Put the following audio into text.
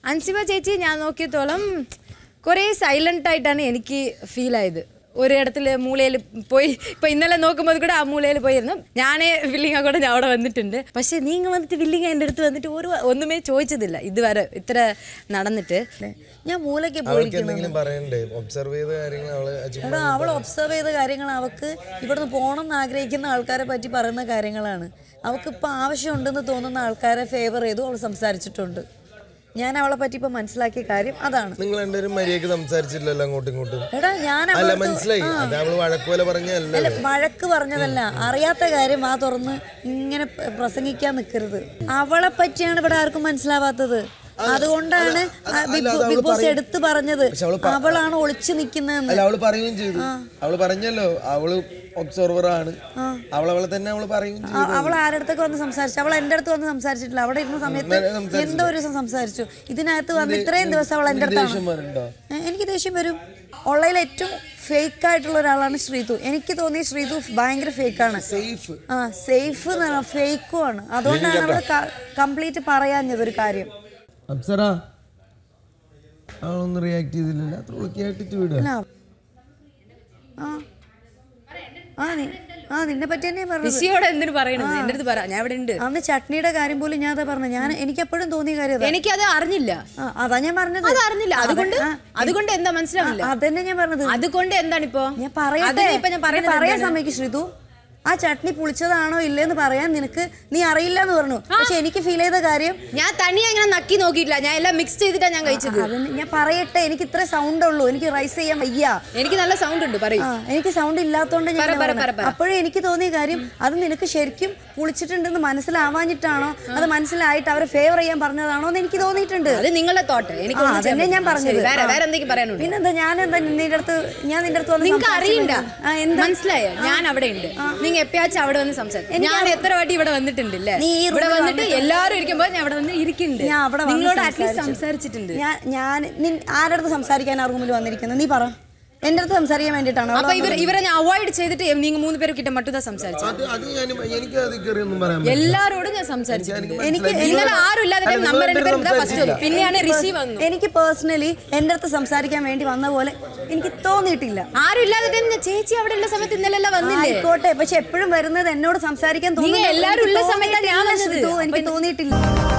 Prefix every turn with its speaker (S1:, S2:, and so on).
S1: അൻസിബ ചേച്ചി ഞാൻ നോക്കിയത്തോളം കുറേ സൈലൻ്റ് ആയിട്ടാണ് എനിക്ക് ഫീൽ ആയത് ഒരിടത്തിൽ മൂലയിൽ പോയി ഇപ്പൊ ഇന്നലെ നോക്കുമ്പോൾ കൂടെ ആ മൂലയിൽ പോയിരുന്നു ഞാനേ വില്ലിങ്ങ കൂടെ ഞാൻ അവിടെ വന്നിട്ടുണ്ട് പക്ഷെ നിങ്ങൾ വന്നിട്ട് വില്ലിങ്ങ എൻ്റെ അടുത്ത് വന്നിട്ട് ഒരു ഒന്നുമേ ചോദിച്ചതില്ല ഇതുവരെ ഇത്ര നടന്നിട്ട് ഞാൻ മൂലയ്ക്ക്
S2: അവൾക്ക്
S1: പോയിരിക്കുന്നു
S2: എന്തെങ്കിലും പറയണ്ടേ ഒബ്സർവ് ചെയ്ത കാര്യങ്ങൾ അവള് ചുമ്മാ
S3: എടാ അവൾ ഒബ്സർവ് ചെയ്ത കാര്യങ്ങൾ അവൾക്ക് ഇവിടുന്ന് പോകണം എന്ന് ആഗ്രഹിക്കുന്ന ആൾക്കാരെ പറ്റി പറയുന്ന കാര്യങ്ങളാണ് അവൾക്ക് ഇപ്പം ആവശ്യമുണ്ടെന്ന് തോന്നുന്ന ആൾക്കാരെ ഫേവർ ചെയ്തു അവൾ സംസാരിച്ചിട്ടുണ്ട് ഞാൻ അവളെ പറ്റി ഇപ്പം മനസ്സിലാക്കിയ കാര്യം അതാണ്
S2: നിങ്ങൾ രണ്ടുപേരും മര്യാദക്ക് സംസാരിച്ചില്ലല്ലോ അങ്ങോട്ടും ഇങ്ങോട്ടും
S3: എടാ ഞാൻ
S2: അല്ല
S3: അവളടുത്ത്
S2: മനസ്സിലായി അത് അവള് വഴക്കുപോലെ പറഞ്ഞല്ല
S3: അല്ല വഴക്ക് പറഞ്ഞതല്ല അറിയാത്ത കാര്യം ആ തുറന്ന് ഇങ്ങനെ പ്ര- പ്രസംഗിക്കാൻ നിൽക്കരുത് അവളെ പറ്റിയാണ് ഇവിടെ ആർക്കും മനസ്സിലാവാത്തത് അതുകൊണ്ടാണ് ആ ബിഗ് ബോ- ബിഗ് ബോസ് എടുത്തു പറഞ്ഞത് അവളാണ് ഒളിച്ചു നിൽക്കുന്നതെന്ന്
S2: അല്ല അവള് പറയുകയും ചെയ്തു അവള് പറഞ്ഞല്ലോ അവള് ഒബ്സർവർ ആണ് അവളവളെ തന്നെ അവള് പറയും ചെയ്തു
S3: ആ- അവൾ ആരടുത്തൊക്കെ വന്ന് സംസാരിച്ചു അവൾ എൻ്റെ അടുത്ത് വന്ന് സംസാരിച്ചിട്ടില്ല അവിടെ ഇരുന്ന സമയത്ത് എന്തോ ഒരു ദിവസം സംസാരിച്ചു ഇതിനകത്ത് വന്ന് ഇത്രയും ദിവസം അവൾ എൻ്റെ അടുത്താണ്
S2: ദേഷ്യം വരണ്ടോ
S3: ഏ, എനിക്ക് ദേഷ്യം വരും ഉള്ളതിൽ ഏറ്റവും ഫേക്ക് ആയിട്ടുള്ള ഒരാളാണ് ശ്രീതു എനിക്ക് തോന്നിയ ശ്രീതു ഭയങ്കര ഫേക്കാണ്
S2: സേഫ്
S3: ആ സേഫ് ഫേക്കും ആണ് അതുകൊണ്ടാണ് അവൾ കംപ്ലീറ്റ് പറയാഞ്ഞത് ഒരു കാര്യം
S2: അപ്സര അവളൊന്നും റിയാക്ട് ചെയ്തില്ലല്ലോ അത്ര കേട്ടിട്ട് വിടുക
S3: അല്ല ആ ആ നീ ആ നിന്നെ പറ്റി തന്നെയാ പറഞ്ഞത്
S1: ഋഷിയോട് എന്തിനു പറയണത് എൻ്റെ അടുത്ത് പറ ഞാൻ ഇവിടെ ഉണ്ട്
S3: അന്ന് ചട്നിയുടെ കാര്യം പോലും ഞാൻ അതാ പറഞ്ഞു ഞാൻ എനിക്ക് എപ്പോഴും തോന്നിയ കാര്യം അതാ.
S1: എനിക്കത് അറിഞ്ഞില്ല
S3: ആ, അതാ ഞാൻ പറഞ്ഞത്
S1: അത് അറിഞ്ഞില്ല അതുകൊണ്ട്
S3: ആ,
S1: അതുകൊണ്ട് എന്താ മനസ്സിലാവില്ല
S3: അതന്നെ ഞാൻ പറഞ്ഞത്
S1: അതുകൊണ്ട് എന്താണ് ഇപ്പോ
S3: ഞാൻ പറയട്ടെ
S1: അതിനെ ഇപ്പൊ ഞാൻ പറയുന്നത്
S3: പറയാൻ
S1: എന്താണ്?
S3: സമയത്ത് ശ്രീതു ആ ചട്നി പുളിച്ചതാണോ ഇല്ലെന്ന് പറയാൻ നിനക്ക് നീ അറിയില്ല എന്ന് പറഞ്ഞു പക്ഷെ എനിക്ക് ഫീൽ ചെയ്ത കാര്യം
S1: ഞാൻ തനിയെ അങ്ങനെ നക്കി നോക്കിയിട്ടില്ല ഞാൻ എല്ലാം മിക്സ് ചെയ്തിട്ടാ ഞാൻ കഴിച്ചത്
S3: അതിന് ഞാൻ പറയട്ടെ എനിക്ക് ഇത്ര സൗണ്ട് ഉള്ളൂ എനിക്ക് റൈസ് ചെയ്യാൻ വയ്യ
S1: എനിക്ക് നല്ല സൗണ്ട് ഉണ്ട് പറയൂ
S3: ആ എനിക്ക് സൗണ്ട് ഇല്ലാത്തോണ്ട് ഞാൻ
S1: പറ, പറ,
S3: പറഞ്ഞത്.
S1: പറ, പറ.
S3: അപ്പോഴേ എനിക്ക് തോന്നിയ കാര്യം അത് നിനക്ക് ശരിക്കും പുളിച്ചിട്ടുണ്ടെന്ന് മനസ്സിലാവാഞ്ഞിട്ടാണോ അത് മനസ്സിലായിട്ട് അവരെ ഫേവർ ചെയ്യാൻ പറഞ്ഞതാണോ എന്ന് എനിക്ക് തോന്നിയിട്ടുണ്ട്
S1: അത് നിങ്ങളുടെ തോട്ട് എനിക്ക്
S3: ആ,
S1: ഒന്നും ചെയ്യാൻ
S3: അതന്നെ ഞാൻ
S1: പറ്റില്ല.
S3: പറഞ്ഞത്
S1: ശരി, വേറെ
S3: ആ.
S1: വേറെ എന്തെങ്കിലും പറയാനുണ്ട്
S3: പിന്നെന്താ ഞാൻ എന്താ നിന്റെ അടുത്ത് ഞാൻ നിന്റെ അടുത്ത് വന്ന്
S1: നിങ്ങൾക്ക്
S3: സംസാരിച്ചില്ല.
S1: അറിയണ്ട
S3: ആ, എന്താ
S1: മനസ്സിലായോ ഞാൻ അവിടെ ഉണ്ട് നിങ്ങൾ എപ്പോഴാച്ചും അവിടെ വന്ന് സംസാരിക്കും ഞാൻ എത്ര വാട്ടി ഇവിടെ വന്നിട്ടുണ്ടല്ലേ
S3: നീ ഈ
S1: ഇവിടെ
S3: റൂമിൽ
S1: വന്നിട്ട് എല്ലാവരും ഇരിക്കുമ്പോൾ ഞാൻ അവിടെ വന്ന് ഇരിക്കുന്നുണ്ട്
S3: ഞാൻ അവിടെ വന്ന്
S1: നിങ്ങളോട് അറ്റ്ലീസ്റ്റ്
S3: സംസാരിച്ചു.
S1: സംസാരിച്ചിട്ടുണ്ട്
S3: ഞാൻ ഞാൻ നിൻ ആരുടെ അടുത്ത് സംസാരിക്കാൻ ആ റൂമിൽ വന്നിരിക്കുന്നത് നീ പറ എൻ്റെ അടുത്ത് സംസാരിക്കാൻ വേണ്ടിയിട്ടാണോ
S1: അപ്പൊ ഇവർ ഇവരെ ഞാൻ അവോയ്ഡ് ചെയ്തിട്ട് നിങ്ങൾ മൂന്ന് പേര് കിட்ட മട്ടുതാ സംസാരിച്ചു
S2: അത് അത് ഞാൻ എനിക്ക് അത് കയറിയൊന്നും പറയാൻ പറ്റില്ല.
S1: എല്ലാരോടും ഞാൻ സംസാരിച്ചിട്ടുണ്ട്
S3: എനിക്ക്
S1: ഇന്നലെ ആരും ഇല്ലാതെ
S2: അല്ല, നിങ്ങൾ
S1: നമ്പർ രണ്ട് പേരും
S2: രണ്ടുപേരും
S1: ഫസ്റ്റ് വന്നു പിന്നെയാണ് ഋഷി വന്നു
S3: എനിക്ക് പേഴ്സണലി എൻ്റെ അടുത്ത് സംസാരിക്കാൻ വേണ്ടി വന്ന പോലെ എനിക്ക് തോന്നിയിട്ടില്ല
S1: ആരും ഇല്ലാതെ തന്നെ ചേച്ചി അവിടെ ഉള്ള സമയത്ത് ഇന്നലെ എല്ലാം വന്നില്ലേ
S3: ആയിക്കോട്ടെ പക്ഷെ എപ്പോഴും വരുന്നത് എന്നോട് സംസാരിക്കാൻ തോന്നുന്നത്
S1: എല്ലാവരും
S3: എനിക്ക്
S1: ഉള്ള സമയത്താണ് ഞാൻ
S3: തോന്നിയിട്ടില്ല,
S1: വന്നത്.
S3: ശ്രുതു, എനിക്ക് തോന്നിയിട്ടില്ല